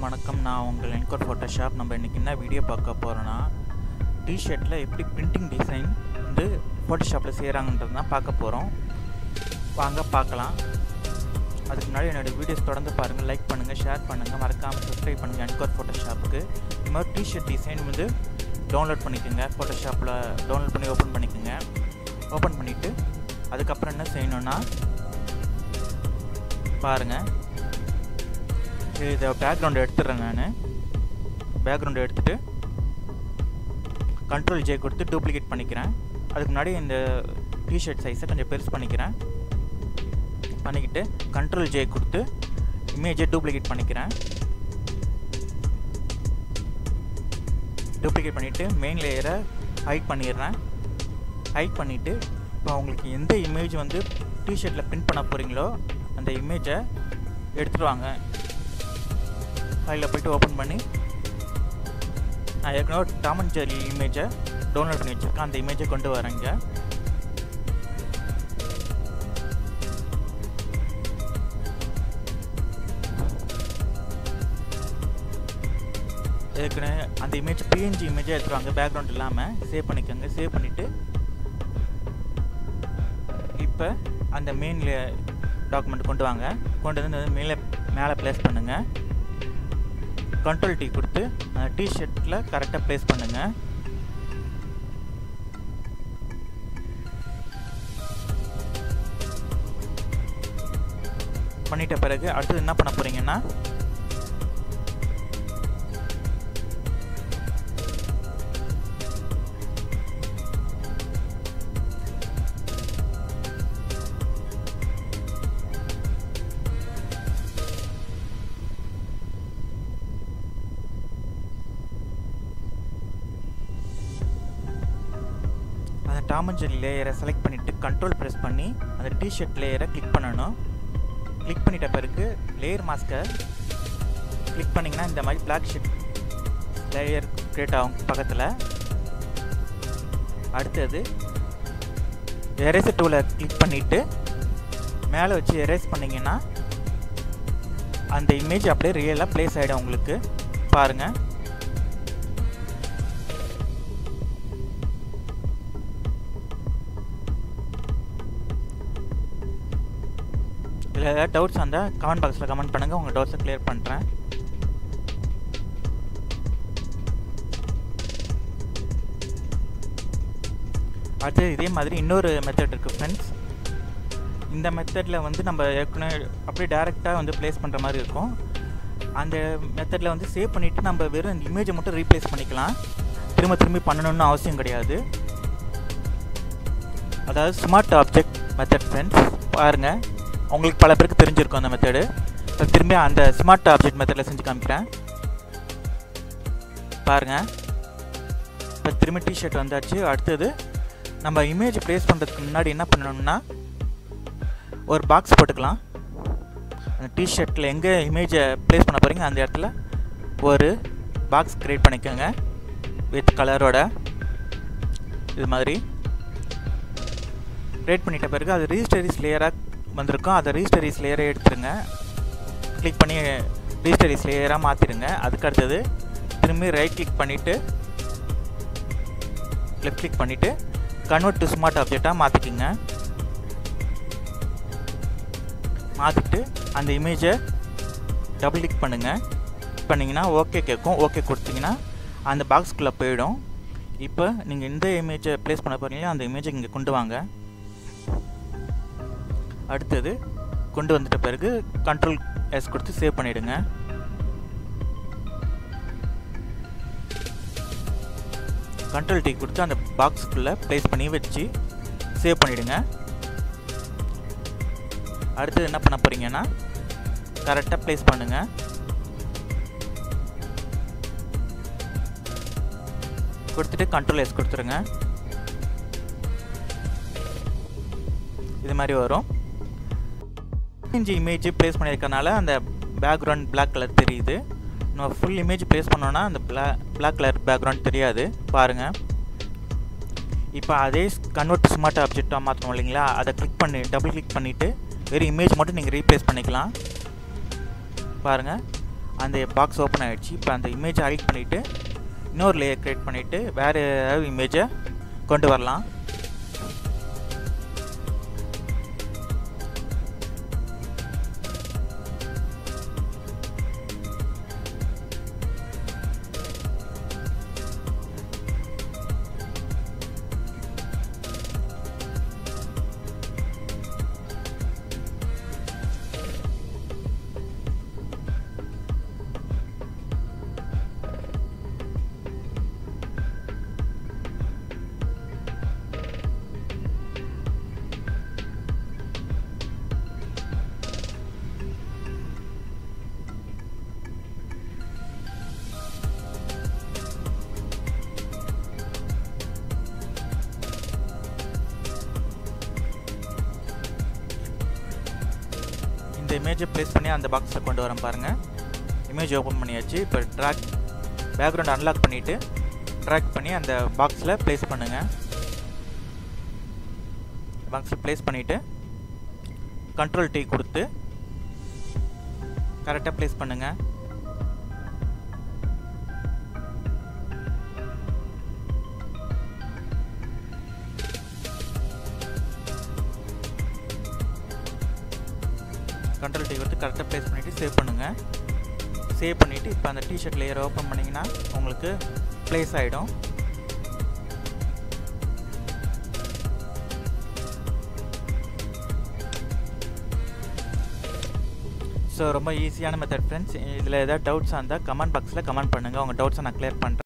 வணக்கம் நான் உங்கள் என்கோர் ஃபோட்டோஷாப் நம்ம இன்றைக்கி என்ன வீடியோ பார்க்க போகிறோன்னா டிஷர்ட்டில் எப்படி பிரிண்டிங் டிசைன் வந்து ஃபோட்டோஷாப்பில் செய்கிறாங்கன்றது தான் பார்க்க போகிறோம் வாங்க பார்க்கலாம் அதுக்கு முன்னாடி என்னோடய வீடியோஸ் தொடர்ந்து பாருங்கள் லைக் பண்ணுங்கள் ஷேர் பண்ணுங்கள் மறக்காமல் சப்ஸ்கிரைப் பண்ணுங்கள் என்கோர் ஃபோட்டோஷாப்புக்கு இது மாதிரி டிஷர்ட் டிசைன் வந்து டவுன்லோட் பண்ணிக்கோங்க ஃபோட்டோஷாப்பில் டவுன்லோட் பண்ணி ஓப்பன் பண்ணிக்கோங்க ஓப்பன் பண்ணிவிட்டு அதுக்கப்புறம் என்ன செய்யணுன்னா பாருங்கள் இதை பேக்ரவுண்ட் எடுத்துடுறேன் நான் பேக்ரவுண்ட் எடுத்துகிட்டு கண்ட்ரோல் ஜே கொடுத்து டூப்ளிகேட் பண்ணிக்கிறேன் அதுக்கு முன்னாடி இந்த டிஷர்ட் சைஸை கொஞ்சம் பெருசு பண்ணிக்கிறேன் பண்ணிக்கிட்டு கண்ட்ரோல் ஜே கொடுத்து இமேஜை டூப்ளிகேட் பண்ணிக்கிறேன் டூப்ளிகேட் பண்ணிவிட்டு மெயின் லேயரை ஹைட் பண்ணிடுறேன் ஹைட் பண்ணிவிட்டு இப்போ உங்களுக்கு எந்த இமேஜ் வந்து டிஷர்ட்டில் பிரிண்ட் பண்ண போகிறீங்களோ அந்த இமேஜை எடுத்துகிட்டு வாங்க ஃபைலில் போய்ட்டு ஓப்பன் பண்ணி நான் ஏற்கனவே டாம் அண்ட் ஜெரி இமேஜை டவுன்லோட் பண்ணி வச்சுருக்கேன் அந்த இமேஜை கொண்டு வரேங்க ஏற்கனவே அந்த இமேஜ் பிஎன்ஜி இமேஜாக எடுத்துருவாங்க பேக்ரவுண்ட் இல்லாமல் சேவ் பண்ணிக்கோங்க சேவ் பண்ணிவிட்டு இப்போ அந்த மெயின் டாக்குமெண்ட் கொண்டு வாங்க கொண்டு வந்து மேலே மேலே ப்ளேஸ் பண்ணுங்கள் கண்ட்ரோல் டீ கொடுத்து அந்த டிஷர்ட்டில் கரெக்டாக ப்ளேஸ் பண்ணுங்கள் பண்ணிட்ட பிறகு அடுத்தது என்ன பண்ண போகிறீங்கன்னா அந்த டாம் அண்ட் ஜெரி லேயரை செலக்ட் பண்ணிவிட்டு கண்ட்ரோல் ப்ரெஸ் பண்ணி அந்த டிஷர்ட் லேயரை கிளிக் பண்ணணும் கிளிக் பண்ணிட்ட பிறகு லேயர் மாஸ்க்கை கிளிக் பண்ணிங்கன்னா இந்த மாதிரி பிளாக் ஷீட் லேயர் க்ரியேட் ஆகும் பக்கத்தில் அடுத்தது எரேசர் டூலை கிளிக் பண்ணிவிட்டு மேலே வச்சு எரேஸ் பண்ணிங்கன்னா அந்த இமேஜ் அப்படியே ரியலாக ப்ளேஸ் ஆகிடும் உங்களுக்கு பாருங்கள் இதில் ஏதாவது டவுட்ஸ் வந்தால் கமெண்ட் பாக்ஸில் கமெண்ட் பண்ணுங்கள் உங்கள் டவுட்ஸை க்ளியர் பண்ணுறேன் அடுத்து இதே மாதிரி இன்னொரு மெத்தட் இருக்குது ஃப்ரெண்ட்ஸ் இந்த மெத்தடில் வந்து நம்ம ஏற்கனவே அப்படியே டேரெக்டாக வந்து ப்ளேஸ் பண்ணுற மாதிரி இருக்கும் அந்த மெத்தடில் வந்து சேவ் பண்ணிவிட்டு நம்ம வெறும் இந்த இமேஜை மட்டும் ரீப்ளேஸ் பண்ணிக்கலாம் திரும்ப திரும்பி பண்ணணும்னு அவசியம் கிடையாது அதாவது ஸ்மார்ட் ஆப்ஜெக்ட் மெத்தட் ஃப்ரெண்ட்ஸ் பாருங்கள் உங்களுக்கு பல பேருக்கு தெரிஞ்சிருக்கும் அந்த மெத்தடு இப்போ திரும்பி அந்த ஸ்மார்ட் ஆப்ஜெக்ட் மெத்தடில் செஞ்சு காமிக்கிறேன் பாருங்கள் இப்போ திரும்பி டிஷர்ட் வந்தாச்சு அடுத்தது நம்ம இமேஜ் ப்ளேஸ் பண்ணுறதுக்கு முன்னாடி என்ன பண்ணணும்னா ஒரு பாக்ஸ் போட்டுக்கலாம் அந்த டிஷர்ட்டில் எங்கே இமேஜை ப்ளேஸ் பண்ண போகிறீங்க அந்த இடத்துல ஒரு பாக்ஸ் க்ரியேட் பண்ணிக்கோங்க வித் கலரோட இது மாதிரி க்ரியேட் பண்ணிட்ட பிறகு அது ரீஸ்டரிஸ் லேயராக வந்திருக்கும் அதை ரீஸ்டரிஸ் லேயரை எடுத்துருங்க கிளிக் பண்ணி ரீஸ்டரிஸ் லேயராக மாற்றிடுங்க அதுக்கு அடுத்தது திரும்பி ரைட் கிளிக் பண்ணிவிட்டு லெஃப்ட் கிளிக் பண்ணிவிட்டு கன்வெர்ட் டு ஸ்மார்ட் ஆப்ஜெக்டாக மாற்றிக்கிங்க மாற்றிட்டு அந்த இமேஜை டபுள் கிளிக் பண்ணுங்கள் பண்ணிங்கன்னா ஓகே கேட்கும் ஓகே கொடுத்தீங்கன்னா அந்த பாக்ஸ்குள்ளே போயிடும் இப்போ நீங்கள் எந்த இமேஜை ப்ளேஸ் பண்ண போகிறீங்களோ அந்த இமேஜை இங்கே கொண்டு வாங்க அடுத்தது கொண்டு வந்துட்ட பிறகு கண்ட்ரோல் எஸ் கொடுத்து சேவ் பண்ணிவிடுங்க கண்ட்ரோல் டி கொடுத்து அந்த பாக்ஸுக்குள்ளே ப்ளேஸ் பண்ணி வச்சு சேவ் பண்ணிவிடுங்க அடுத்தது என்ன பண்ண போகிறீங்கன்னா கரெக்டாக ப்ளேஸ் பண்ணுங்கள் கொடுத்துட்டு கண்ட்ரோல் எஸ் கொடுத்துருங்க இது மாதிரி வரும் இன்ச்சு இமேஜ் ப்ளேஸ் பண்ணியிருக்கனால அந்த பேக்ரவுண்ட் பிளாக் கலர் தெரியுது நம்ம ஃபுல் இமேஜ் ப்ளேஸ் பண்ணோன்னா அந்த பிளா பிளாக் கலர் பேக்ரவுண்ட் தெரியாது பாருங்கள் இப்போ அதே கன்வெர்ட் ஸ்மார்ட் ஆப்ஜெக்டாக மாற்றணும் இல்லைங்களா அதை கிளிக் பண்ணி டபுள் கிளிக் பண்ணிவிட்டு வெறும் இமேஜ் மட்டும் நீங்கள் ரீப்ளேஸ் பண்ணிக்கலாம் பாருங்கள் அந்த பாக்ஸ் ஓப்பன் ஆகிடுச்சு இப்போ அந்த இமேஜை ஹைட் பண்ணிவிட்டு இன்னொரு லேயர் க்ரியேட் பண்ணிவிட்டு வேறு ஏதாவது இமேஜை கொண்டு வரலாம் இந்த இமேஜை ப்ளேஸ் பண்ணி அந்த பாக்ஸில் கொண்டு வரேன் பாருங்கள் இமேஜ் ஓப்பன் பண்ணியாச்சு இப்போ ட்ராக் பேக்ரவுண்ட் அன்லாக் பண்ணிவிட்டு ட்ராக் பண்ணி அந்த பாக்ஸில் ப்ளேஸ் பண்ணுங்கள் பாக்ஸில் ப்ளேஸ் பண்ணிவிட்டு கண்ட்ரோல் டீ கொடுத்து கரெக்டாக ப்ளேஸ் பண்ணுங்கள் கண்ட்ரோல் டீ கொடுத்து கரெக்டாக ப்ளேஸ் பண்ணிவிட்டு சேவ் பண்ணுங்கள் சேவ் பண்ணிவிட்டு இப்போ அந்த டிஷர்ட் லேயர் ஓப்பன் பண்ணிங்கன்னா உங்களுக்கு ப்ளேஸ் ஆகிடும் ஸோ ரொம்ப ஈஸியான மெத்தட் ஃப்ரெண்ட்ஸ் இதில் ஏதாவது டவுட்ஸ் இருந்தால் கமெண்ட் பாக்ஸில் கமெண்ட் பண்ணுங்கள் உங்கள் டவுட்ஸை நான் கிளியர் பண்ணுறேன்